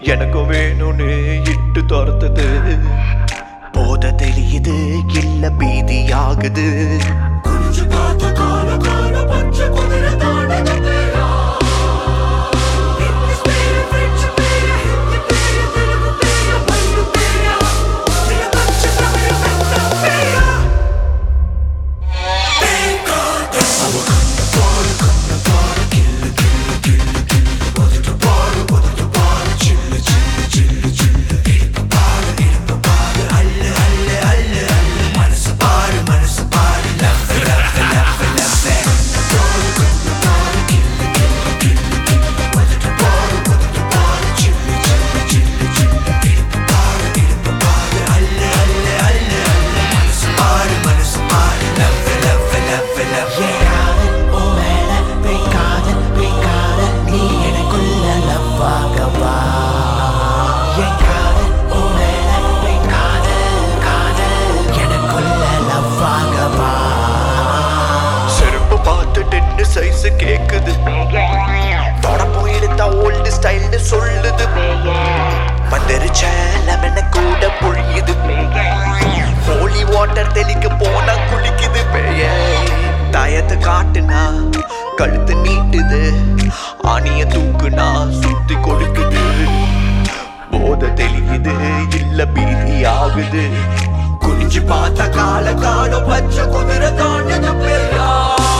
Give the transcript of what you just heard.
எனக்கும் வேணும்னு இட்டு துரத்துது போத தெரியுது இல்ல பீதியாகுது குஞ்சு பார்த்த கால கால பச்சை குதிரை தாண்டது பேரா இங்கிலீஷ் பேரு பிரெஞ்சு பேரு ஹிந்தி பேரு தெலுங்கு பேரு மல்லு பேரா சில பச்சை தமிழ் மெத்த பேரா செருப்பு பார்த்து டென்னு சைஸ் கேக்குது தொடப்பம் எடுத்தா ஓல்டு ஸ்டைல்னு சொல்லுது வந்துருச்ச லெமன கூட பொழியுது ஹோலி வாட்டர் தெளிக்க போனா குளிக்குது பேய தயத்தை காட்டுனா கழுத்து நீட்டுது ஆணிய தூக்குனா சுத்தி கொடுக்குது போத தெளியுது இல்ல பீதி ஆகுது குனிஞ்சு பார்த்த கால காலம் பச்சை குதிரை தாண்டது பெரியா